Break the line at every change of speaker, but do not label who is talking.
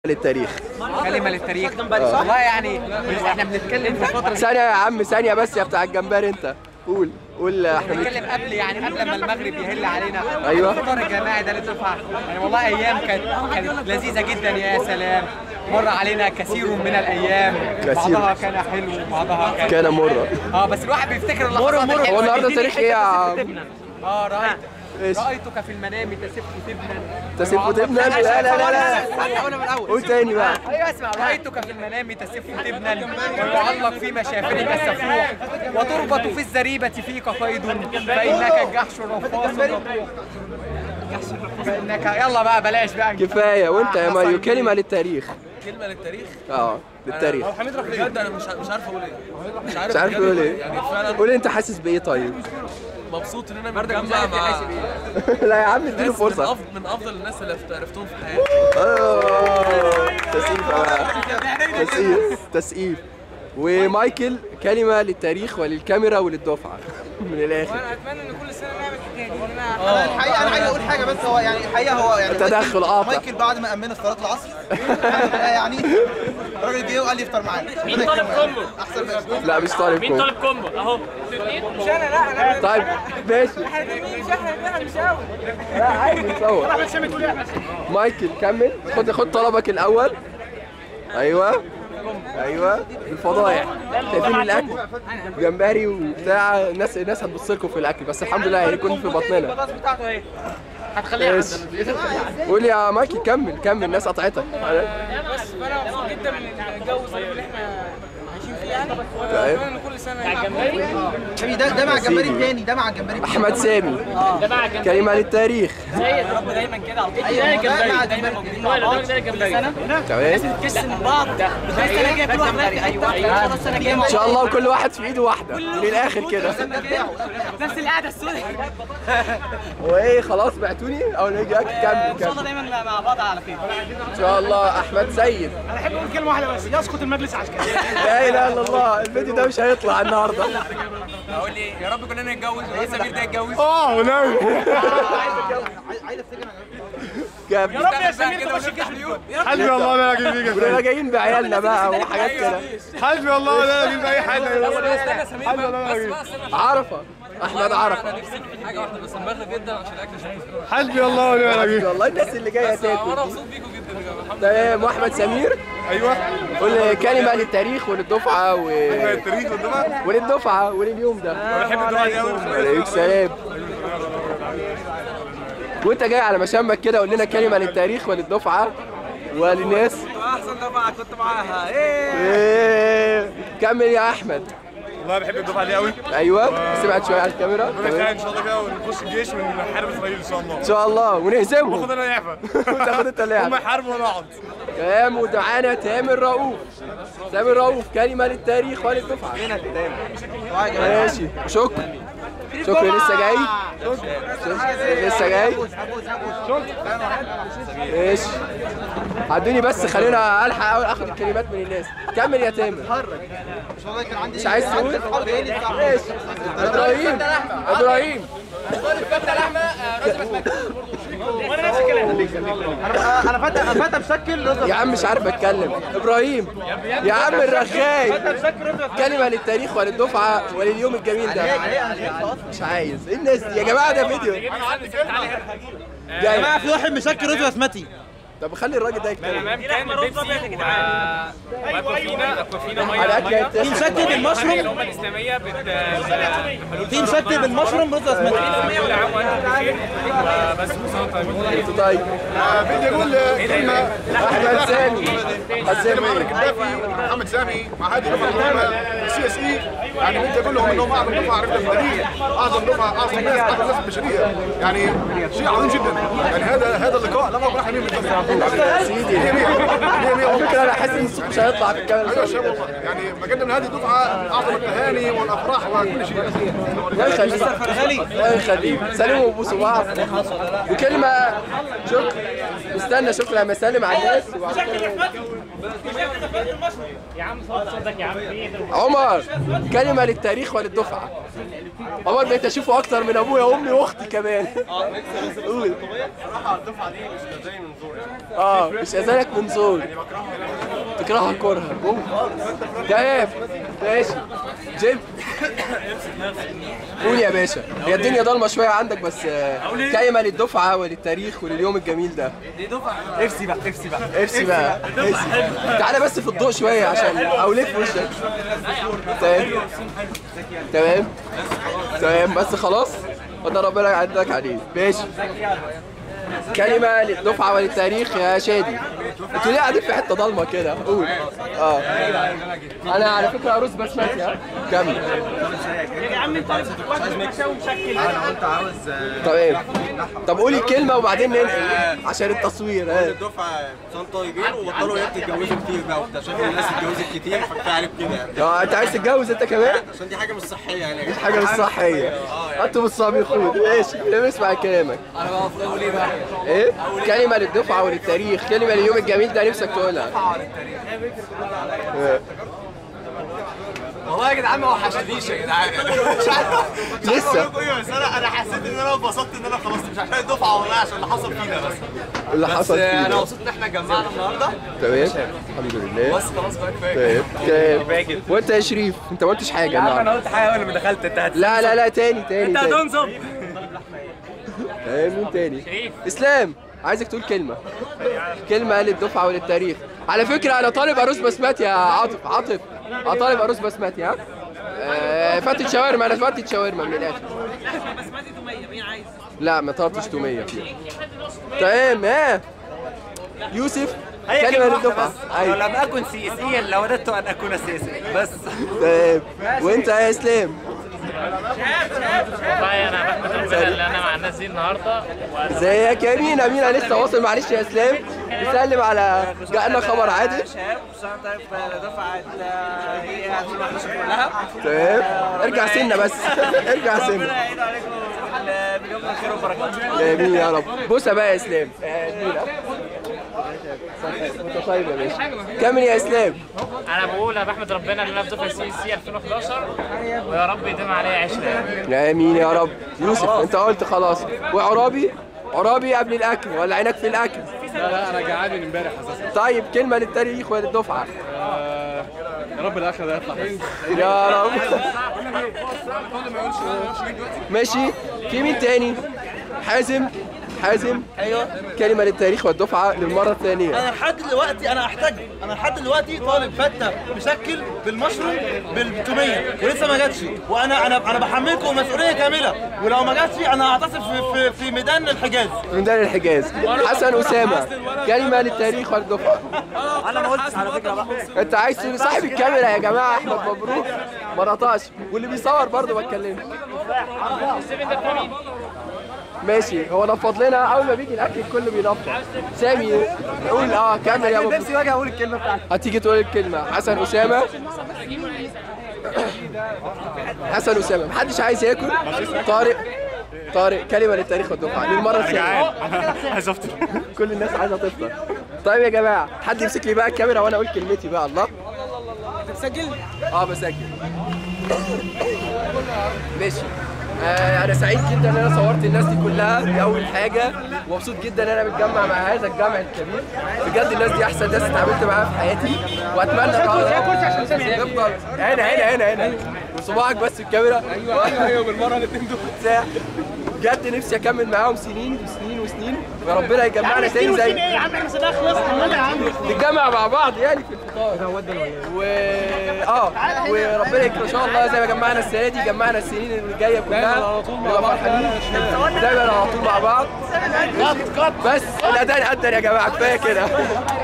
للتاريخ
كلمة للتاريخ والله يعني احنا بنتكلم في فترة
ثانية يا عم ثانية بس يا بتاع الجمبري انت قول قول احنا بنتكلم
بنتكلم قبل يعني قبل ما المغرب يهل علينا
أيوة.
الفطار الجماعي ده للدفعة يعني والله ايام كانت كانت لذيذة جدا يا سلام مر علينا كثير من الايام
كثير.
بعضها كان حلو وبعضها كان
كان مرة
اه بس الواحد بيفتكر اللحظات الحلوة
هو النهارده
دي.
تاريخ ايه يا عم؟
اه رأيت
ايش؟
رأيتك في المنام تسف تبنا
تسف تبنا؟ لا، لا، لا، لا.
أقولها من الأول
قول تاني بقى
ايوه اسمع رايتك في المنام تسف تبنا ويعلق في مشافرك السفوح وتربط في الزريبه فيك قيد فانك جحش رفاص رفوح فانك يلا بقى بلاش بقى
كفاية وانت يا ماريو كلمة للتاريخ
كلمه للتاريخ
اه للتاريخ
حميد رفيق بجد انا مش مش عارف اقول ايه مش عارف
مش عارف
بجد
تقول ايه
يعني فعلا
قول انت حاسس بايه طيب
مبسوط ان انا متجمع مع
لا يا عم اديله
ناس من
فرصة
افضل من افضل الناس اللي عرفتهم في حياتي
آه، تسقيف يا بقى. تسقيف تسقيف ومايكل كلمة للتاريخ وللكاميرا وللدفعة من الآخر
اتمنى ان كل سنه نعمل الحكايه دي ان انا
الحقيقه انا عايز اقول حاجه بس هو يعني الحقيقه هو يعني
تدخل
مايكل-
قاطع.
مايكل بعد ما امنا في صلاه العصر يعني الراجل جه وقال لي افطر معانا
مين طالب كومبو؟
احسن بس
لا مش طالب
مين
كوم
طالب كومبو؟ اهو
مش انا لا انا
طيب ماشي
احنا مين مش احنا احنا مش قوي
لا عادي نصور مايكل كمل خد خد طلبك الأول أيوه أيوه الفضايح شايفين الأكل جمبري وبتاع الناس الناس هتبص لكم في الأكل بس الحمد لله هيكون في بطننا
البطاطس بتاعته اهي
هتخليها
ماشي قول يا مايكل كمل كمل الناس قطعتك
بس فانا مبسوط جدا من الجو الظريف اللي احنا عايشين فيه يعني واتمنى ان كل سنه
حبيبي ده ده مع الجمبري التاني ده مع الجمبري التاني.
أحمد سامي
ده بقى الجمبري
كلمة للتاريخ
يا رب دايما كده على طول
أيوة،
ده
ده مع
الجمبري
الجمبري
دايما موجودين مع بعض ده الجمبري
تمام
تكس من بعض ده السنه الجايه كل واحد رايح في حته ايوه السنه الجايه
ان شاء الله كل واحد في ايده واحده من الاخر كده
نفس القعده السوداء
وايه خلاص بعتوني او نيجي اكل كمل
ان شاء الله
كمل
دايما مع بعض على خير
ان شاء الله احمد سيد
انا احب اقول كلمه واحده بس يسقط المجلس العسكري
لا اله الا الله الفيديو ده مش هيطلع النهارده
اقول لي يا رب كلنا نتجوز ولا سمير ده يتجوز
اه ونبي
عايز افتكر
يا
رب يا سمير تخش الجيش اليوم
حسبي الله ونعم الوكيل كنا جايين بعيالنا بقى وحاجات كده حسبي الله ونعم الوكيل باي حاجه حسبي الله ونعم عرفه احمد عرفه
حاجه واحده بس المغرب جدا عشان الاكل شكله
حسبي الله ونعم الوكيل والله الناس اللي جايه
انا
تاكل
مبسوط بيكم جدا يا جماعه الحمد
تمام واحمد سمير ايوه قول كلمه للتاريخ وللدفعه و
التاريخ والدفعه
وللدفعه ولليوم ده
بحب الدفعه دي قوي
عليك سلام وانت جاي على مشامك كده قول لنا كلمه للتاريخ وللدفعه وللناس
احسن دفعه كنت معاها ايه
إيه. كمل يا احمد
والله بحب الدفعه دي قوي
ايوه بس ابعد شويه على الكاميرا
ربنا
تمام.
ان شاء الله كده ونخش الجيش ونحارب اسرائيل ان شاء الله
ان شاء الله ونهزمهم
واخد انا يعفى
وتاخد انت اللعب
هم يحاربوا وانا اقعد
تمام ودعانا تامر رؤوف تامر رؤوف كلمه للتاريخ وللدفعه ماشي شكرا شكرا لسه جاي شكرا لسه جاي ماشي عدوني بس خلينا الحق اول اخد الكلمات من الناس كمل يا تامر
مش والله كان عندي
مش عايز
عندي
تقول
اصحاب جايين لي الساعة
ماشي ابراهيم ابراهيم
انا انا فتى انا فتى بشكل رضا
يا عم مش عارف اتكلم ابراهيم يا عم الرغاي كلمه للتاريخ وللدفعه ولليوم الجميل ده مش عايز ايه الناس دي يا جماعه ده فيديو
يا جماعه في واحد مشكل رضا اسمتي
طب خلي الراجل ده يتكلم
كان بيبسي واكوافينا اكوافينا
على
ميه
اكل
في مشكل بالمشروم
الامه الاسلاميه بت
في مشكل بالمشروم رضا اسمتي
كل عام وانتم بخير وبس وسنه طيبين
انت طيب
بدي اقول كلمه
احمد سامي احمد سامي
القذافي محمد سامي مع هذه الدفعه المهمه السي اس اي يعني بدي اقول لهم انهم اعظم دفعه عرفتها في التاريخ اعظم دفعه اعظم ناس اعظم ناس في البشريه يعني شيء عظيم جدا يعني هذا هذا اللقاء لم اكن احلم به من قبل
سيدي
مية مية مية مية
على فكره انا حاسس ان الصوت مش هيطلع في
ايوه
الكاميرا
شباب والله يعني بقدم لهذه الدفعه اعظم التهاني والافراح وكل شيء
الله يخليك الله يخليك سلموا وبوسوا بعض وكلمه شكرا استنى شكرا لما اسلم على الناس وبعد كده-
يا عم صوت صوتك يا عم
عمر كلمة للتاريخ وللدفعة عمر بقيت اشوفه اكتر من ابويا وامي واختي كمان قول
صراحه الدفعه دي مش زي منظور يعني
اه مش اذانك من زور تكرهها كرها قوم. تمام ماشي جيم قول يا باشا هي الدنيا ضلمه شويه عندك بس آه، كلمه للدفعه وللتاريخ ولليوم الجميل ده
افسي بقى افسي بقى
ارسي بقى ارسي تعالى بس في الضوء شويه عشان او لف وشك تمام تمام تمام بس خلاص وده ربنا يعدك عليه ماشي كلمة للدفعة وللتاريخ يا شادي انتوا ليه قاعدين في حتة ضلمة كده؟ قول اه انا على فكرة عروس بسمتي ها كمل
يا عم انت بتساوي مشكل
تمام طب قولي كلمة وبعدين ننقل عشان التصوير ها
الدفعه كانوا طيبين وبطلوا يا تتجوزوا كتير بقى وبتاع شايف الناس اتجوزت كتير فكفايه عليك كده يعني
اه انت عايز تتجوز انت كمان؟
عشان دي حاجه مش صحيه يعني
مش حاجة مش صحية انتوا بالصابخون ماشي لما اسمع كلامك
انا بقى المفروض اقول ايه بقى؟
ايه؟ كلمة للدفعة وللتاريخ كلمة لليوم الجميل ده نفسك تقولها إيه.
والله يا جدعان ما وحشتنيش يا جدعان مش عارف
لسه
بس انا انا حسيت ان انا اتبسطت ان انا خلاص مش عشان الدفعه والله عشان اللي حصل فينا بس
اللي
بس
حصل
انا
فيه
مبسوط ان احنا اتجمعنا النهارده
تمام الحمد لله
بس خلاص بقى كفايه
تمام تمام وانت يا شريف انت ما قلتش حاجة
يا عم
النهارده
انا قلت حاجه اول ما دخلت انت هت
لا لا لا تاني تاني
انت
تاني
هتنصب
تمام مين تاني اسلام عايزك تقول كلمة كلمة للدفعة وللتاريخ على فكرة أنا طالب عروس بسمتي يا عاطف عاطف أنا طالب عروس بسمتي ها آه، فتة شاورما أنا فتة شاورما من الآخر
بسمتي توميه مين عايز؟
لا ما طلبتش تومية فيها تمام ها يوسف كلمة للدفعة
لو
أيوة
لم اكن سياسيا لوددت ان اكون سياسيا بس
تمام وأنت يا إسلام
والله انا بحمد ربنا اللي انا مع الناس دي النهارده
ازيك يا مينا مينا لسه واصل معلش يا اسلام بيسلم على جاءنا خبر عادل
شباب وسنة طيب دفعة هي هتروح كلها
تمام ارجع سنة بس ارجع سنة
ربنا يعيد عليكم مليون من خير وبركات
امين يا رب بص بقى يا اسلام آه، مينا انت طيب يا باشا كمل يا اسلام
انا بقول انا بحمد ربنا ان انا في دفعه سي سي 2011 ويا رب يديم عليا عشره يعني.
امين يا رب يوسف انت قلت خلاص وعرابي عرابي قبل الاكل ولا عينك في الاكل
لا لا انا جعان من امبارح اساسا
طيب كلمه للتاريخ وللدفعه
يا رب الاخر ده يطلع حلو
يا رب ماشي في مين تاني حازم حازم ايوه كلمه للتاريخ والدفعه للمره الثانيه
انا لحد دلوقتي انا احتاج انا لحد دلوقتي طالب فته مشكل بالمشروم بالتوميه ولسه ما جاتش وانا انا انا بحملكم مسؤوليه كامله ولو ما جاتش انا هعتصم في, في, في ميدان الحجاز
من دار الحجاز حسن اسامه كلمه للتاريخ والدفعه
انا ما قلتش على فكرة بقى
انت عايز تقول صاحب الكاميرا يا جماعه احمد مبروك ما رطاش واللي بيصور برضه ما اتكلمش ماشي هو نفض لنا اول ما بيجي الاكل الكل بينفض سامي قول اه كمل يا مبروك
نفسي واجي اقول الكلمه بتاعتي
هتيجي تقول الكلمه حسن اسامه حسن اسامه محدش عايز ياكل طارق طارق كلمه للتاريخ والدفعه للمره الثانيه
عايز افطر
كل الناس عايزه تفطر طيب يا جماعه حد يمسك لي بقى الكاميرا وانا اقول كلمتي بقى الله
بتسجل؟
اه بسجل ماشي آه انا سعيد جدا ان انا صورت الناس دي كلها دي اول حاجه ومبسوط جدا ان انا متجمع مع هذا الجمع الكبير بجد الناس دي احسن ناس اتعاملت معاها في حياتي واتمنى نفضل هنا هنا هنا هنا وصباعك بس الكاميرا ايوه ايوه ايوه بالمره الاثنين دول ساعه بجد نفسي اكمل معاهم سنين وسنين وسنين يا ربنا يجمعنا تاني زي
يا عم احنا صدق خلص يا عم
نتجمع مع بعض يعني في الفطار و اه وربنا يكرم ان شاء الله زي ما جمعنا السنه دي جمعنا السنين اللي جايه كلها على طول مع بعض دايما على طول مع بعض بس الاذان قدر يا جماعه كفايه كده